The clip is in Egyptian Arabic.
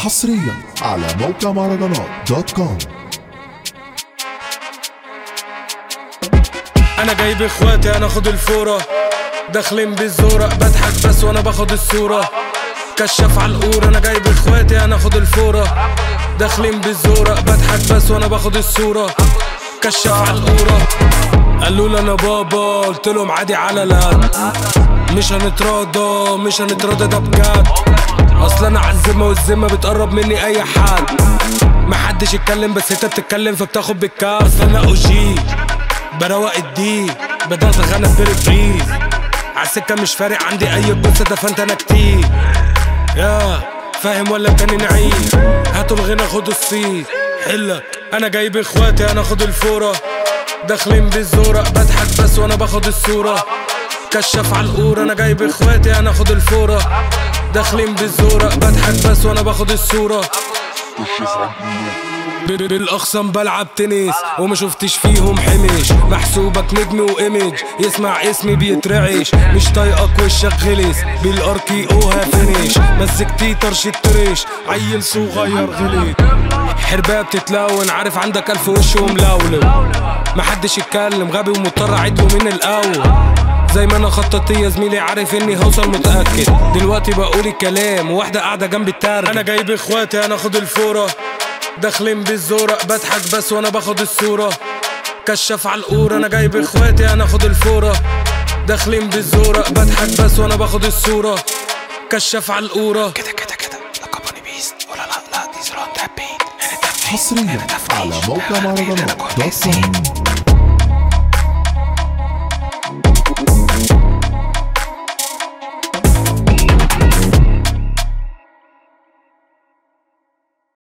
حصريا على موقع مهرجانات دوت كوم انا جايب اخواتي انا اخد الفورة داخلين بالزورة بضحك بس وانا باخد الصورة كشاف على القورة انا جايب اخواتي انا اخد الفورة داخلين بالزورة بضحك بس وانا باخد الصورة كشاف على القورة قالوا لي انا بابا قلت لهم عادي على لا مش هنتراضى مش هنتراضى ده بجد اصل انا عالذمة والذمة بتقرب مني اي حد محدش يتكلم بس انت بتتكلم فبتاخد بالكاف اصل انا اوجي بروق الدي بدأت اغنى بريفريز عالسكة مش فارق عندي اي قصة دفنت انا كتير يا فاهم ولا كان نعيم هاتوا الغنى خدوا الصيت حلك انا جايب اخواتي انا اخد الفورة داخلين بالزورة بضحك بس وانا باخد الصورة كشاف على القورة انا جايب اخواتي انا اخد الفورة داخلين بالزورة بضحك بس وانا باخد الصورة ب- بالاخصام بلعب تنس وما شفتش فيهم حمش محسوبك نجم وايمج يسمع اسمي بيترعش مش طايقك وشك غلس بالاركي اوها فينش مسكتي طرش الترش عيل صغير غلط حربايه بتتلون عارف عندك الف وش وملولو محدش يتكلم غبي ومضطر اعيده من الاول زي ما انا خططت يا زميلي عارف اني هوصل متاكد دلوقتي بقول الكلام وواحده قاعده جنبي الترجم انا جايب اخواتي انا اخد الفوره داخلين بالزورة بضحك بس وانا باخد الصورة كشاف على القورة انا جايب اخواتي انا اخد الفورة داخلين بالزورة بضحك بس وانا باخد الصورة كشاف على القورة كده كده كده لقبني بيست ولا لا لا دي زرار تابين حصريا على موقع مهرجانات دوت كوم